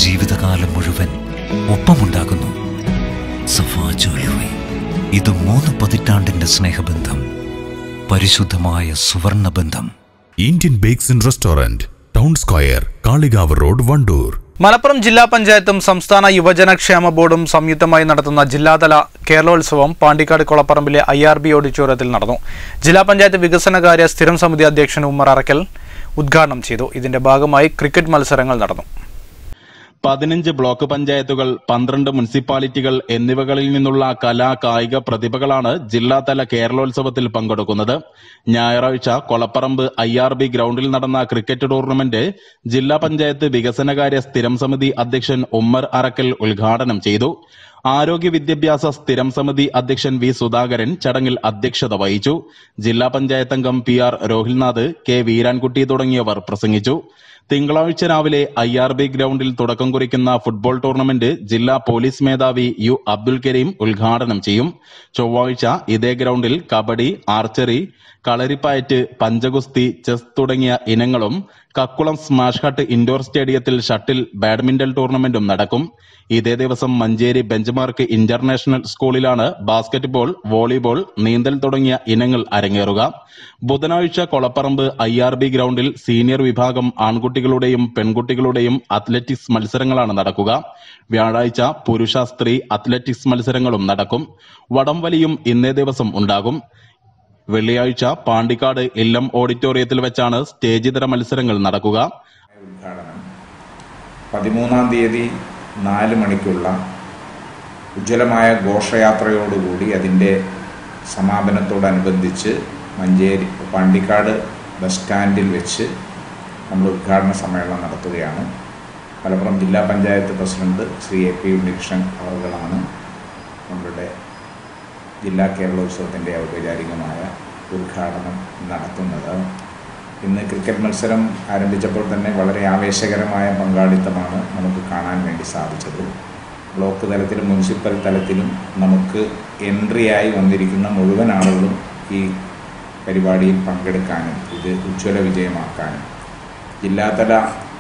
ജീവിതകാലം മുഴുവൻ ഒപ്പമുണ്ടാകുന്നു സഫാ ജ്വല്ലറി ഇത് മൂന്ന് പതിറ്റാണ്ടിന്റെ സ്നേഹബന്ധം പരിശുദ്ധമായ സുവർണ ബന്ധം Indian bakes and restaurant town square Kalikavu road Wandoor Malappuram ജില്ലാ പഞ്ചായത്തും സംസ്ഥാന യുവജനക്ഷേമ ബോർഡും സംയുക്തമായി നടത്തുന്ന ജില്ലാതല കേരളോത്സവം പാണ്ടിക്കാട് കൊളപ്പറമ്പിലെ ഐ ആർ ബി ഓഡിറ്റോറിയത്തിൽ നടന്നു ജില്ലാ പഞ്ചായത്ത് വികസനകാര്യ സ്ഥിരം സമിതി അധ്യക്ഷൻ ഉമ്മർ അറക്കൽ ഉദ്ഘാടനം ചെയ്തു ഇതിന്റെ ഭാഗമായി ക്രിക്കറ്റ് മത്സരങ്ങൾ നടന്നു പതിനഞ്ച് ബ്ലോക്ക് പഞ്ചായത്തുകൾ പന്ത്രണ്ട് മുനിസിപ്പാലിറ്റികൾ എന്നിവകളിൽ നിന്നുള്ള കലാ കായിക പ്രതിഭകളാണ് ജില്ലാതല കേരളോത്സവത്തിൽ പങ്കെടുക്കുന്നത് ഞായറാഴ്ച കൊളപ്പറമ്പ് ഐ ആർ ബി ഗ്രൗണ്ടിൽ നടന്ന ക്രിക്കറ്റ് ടൂർണമെന്റ് ജില്ലാ പഞ്ചായത്ത് വികസനകാര്യ സ്ഥിരം സമിതി അധ്യക്ഷൻ ഉമ്മർ അറക്കൽ ഉദ്ഘാടനം ചെയ്തു ആരോഗ്യ വിദ്യാഭ്യാസ സ്ഥിരം സമിതി അധ്യക്ഷൻ വി സുധാകരൻ ചടങ്ങിൽ അധ്യക്ഷത വഹിച്ചു ജില്ലാ പഞ്ചായത്ത് അംഗം P R Rohilnath K Veerankutty തുടങ്ങിയവർ പ്രസംഗിച്ചു തിങ്കളാഴ്ച രാവിലെ ഐ ആർ ബി ഗ്രൗണ്ടിൽ തുടക്കം കുറിക്കുന്ന ഫുട്ബോൾ ടൂർണമെന്റ് ജില്ലാ പോലീസ് മേധാവി യു അബ്ദുൽ കരീം ഉദ്ഘാടനം ചെയ്യും ചൊവ്വാഴ്ച ഇതേ ഗ്രൗണ്ടിൽ കബഡി ആർച്ചറി കളരിപ്പയറ്റ് പഞ്ചഗുസ്തി ചെസ് തുടങ്ങിയ ഇനങ്ങളും കക്കുളം സ്മാഷ് ഹട്ട് ഇൻഡോർ സ്റ്റേഡിയത്തിൽ ഷട്ടിൽ ബാഡ്മിന്റൺ ടൂർണമെന്റും നടക്കും ഇതേ ദിവസം മഞ്ചേരി ബെഞ്ച്മാർക്ക് ഇന്റർനാഷണൽ സ്കൂളിലാണ് ബാസ്കറ്റ്ബോൾ വോളിബോൾ നീന്തൽ തുടങ്ങിയ ഇനങ്ങൾ അരങ്ങേറുക ബുധനാഴ്ച കൊളപ്പറമ്പ് ഐ ആർ ബി ഗ്രൗണ്ടിൽ സീനിയർ വിഭാഗം ആൺകുട്ടികളുടെയും പെൺകുട്ടികളുടെയും അത്ലറ്റിക്സ് മത്സരങ്ങളാണ് നടക്കുക വ്യാഴാഴ്ച പുരുഷ സ്ത്രീ അത്ലറ്റിക്സ് മത്സരങ്ങളും നടക്കും വടംവലിയും ഇന്നേ ദിവസം ഉണ്ടാകും വെള്ളിയാഴ്ച പാണ്ടിക്കാട് ഇല്ലം ഓഡിറ്റോറിയത്തിൽ വെച്ചാണ് സ്റ്റേജിതര മത്സരങ്ങൾ നടക്കുക ഉദ്ഘാടനം പതിമൂന്നാം തീയതി നാല് മണിക്കുള്ള ഉജ്ജ്വലമായ ഘോഷയാത്രയോടുകൂടി അതിൻ്റെ സമാപനത്തോടനുബന്ധിച്ച് മഞ്ചേരി പാണ്ടിക്കാട് ബസ് സ്റ്റാൻഡിൽ വെച്ച് നമ്മൾ ഉദ്ഘാടന സമ്മേളനം നടത്തുകയാണ് മലപ്പുറം ജില്ലാ panchayat president Shri A P Unnikrishnan അവറുകളാണ് നമ്മളുടെ ജില്ലാ കേരളോത്സവത്തിൻ്റെ ഔപചാരികമായ ഉദ്ഘാടനം നടത്തുന്നത് ഇന്ന് ക്രിക്കറ്റ് മത്സരം ആരംഭിച്ചപ്പോൾ തന്നെ വളരെ ആവേശകരമായ പങ്കാളിത്തമാണ് നമുക്ക് കാണാൻ വേണ്ടി സാധിച്ചത് ബ്ലോക്ക് തലത്തിലും മുനിസിപ്പൽ തലത്തിലും നമുക്ക് എൻട്രിയായി വന്നിരിക്കുന്ന മുഴുവൻ ആളുകളും ഈ പരിപാടിയിൽ പങ്കെടുക്കാനും ഇത് ഉജ്ജ്വല വിജയമാക്കാനും ജില്ലാതല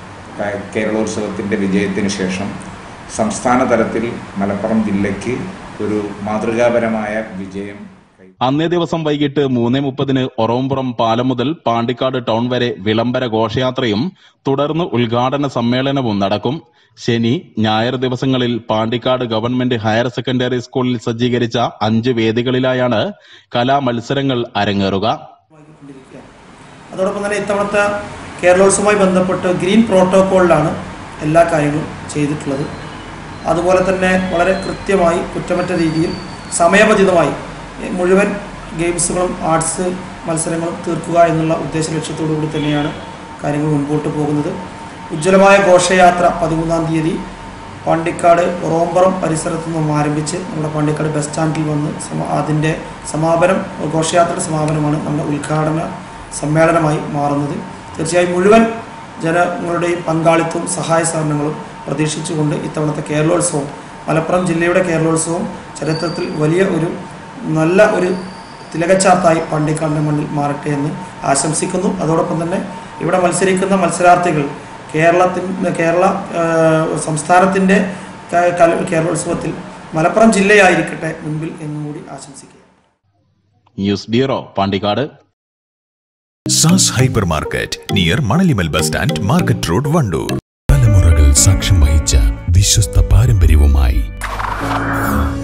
ക- കേരളോത്സവത്തിൻ്റെ വിജയത്തിന് ശേഷം സംസ്ഥാന തലത്തിൽ മലപ്പുറം ജില്ലയ്ക്ക് ഒരു മാതൃകാപരമായ വിജയം കൈ- അന്നേ ദിവസം വൈകിട്ട് മൂന്ന് മുപ്പതിന് ഒറവംപുറം പാലം മുതൽ പാണ്ടിക്കാട് ടൗൺ വരെ വിളംബര ഘോഷയാത്രയും തുടർന്ന് ഉദ്ഘാടന സമ്മേളനവും നടക്കും ശനി ഞായർ ദിവസങ്ങളിൽ പാണ്ടിക്കാട് ഗവൺമെന്റ് ഹയർ സെക്കൻഡറി സ്കൂളിൽ സജ്ജീകരിച്ച അഞ്ച് വേദികളിലായാണ് കലാമത്സരങ്ങൾ അരങ്ങേറുക കൊണ്ടിരിക്കുകയാണ് അതോടൊപ്പം തന്നെ ഇത്തവണത്തെ കേരളോത്സവവുമായി ബന്ധപ്പെട്ട് ഗ്രീൻ പ്രോട്ടോക്കോളിലാണ് എല്ലാ കാര്യങ്ങളും ചെയ്തിട്ടുള്ളത് അതുപോലെ തന്നെ വളരെ കൃത്യമായി കുറ്റമറ്റ രീതിയിൽ സമയബന്ധിതമായി എ, മുഴുവൻ ഗെയിംസുകളും ആർട്സ് മത്സരങ്ങളും തീർക്കുക എന്നുള്ള ഉദ്ദേശ ലക്ഷ്യത്തോടു കൂടി തന്നെയാണ് കാര്യങ്ങൾ മുൻപോട്ട് പോകുന്നത് ഉജ്ജ്വലമായ ഘോഷയാത്ര പതിമൂന്നാം തീയതി പാണ്ടിക്കാട് റോംബറം പരിസരത്തു നിന്നും ആരംഭിച്ച് നമ്മുടെ പാണ്ടിക്കാട് ബസ് സ്റ്റാൻഡിൽ വന്ന് സമ അതിൻ്റെ സമാപനം ഘോഷയാത്രയുടെ സമാപനമാണ് നമ്മുടെ ഉദ്ഘാടന സമ്മേളനമായി മാറുന്നത് തീർച്ചയായും മുഴുവൻ ജനങ്ങളുടെയും പങ്കാളിത്തവും സഹായ സഹകരണങ്ങളും പ്രതീക്ഷിച്ചുകൊണ്ട് ഇത്തവണത്തെ കേരളോത്സവം മലപ്പുറം ജില്ലയുടെ കേരളോത്സവം ചരിത്രത്തിൽ വലിയ ഒരു നല്ല ഒരു തിലകച്ചാർത്തായി പാണ്ടിക്കാടിൻ്റെ മണ്ണിൽ മാറട്ടെ എന്ന് ആശംസിക്കുന്നു അതോടൊപ്പം തന്നെ ഇവിടെ മത്സരിക്കുന്ന മത്സരാർത്ഥികൾ കേരളത്തിൻ്റെ കേരള ആ, സംസ്ഥാനത്തിൻ്റെ ക- കല- കേരളോത്സവത്തിൽ മലപ്പുറം ജില്ലയായിരിക്കട്ടെ മുൻപിൽ എന്നും കൂടി ആശംസിക്കുക news bureau Pandikkad Saas hyper market near Manalimal bus stand market road Wandoor തലമുറകൾ സാക്ഷ്യം വഹിച്ച വിശ്വസ്ത പാരമ്പര്യവുമായി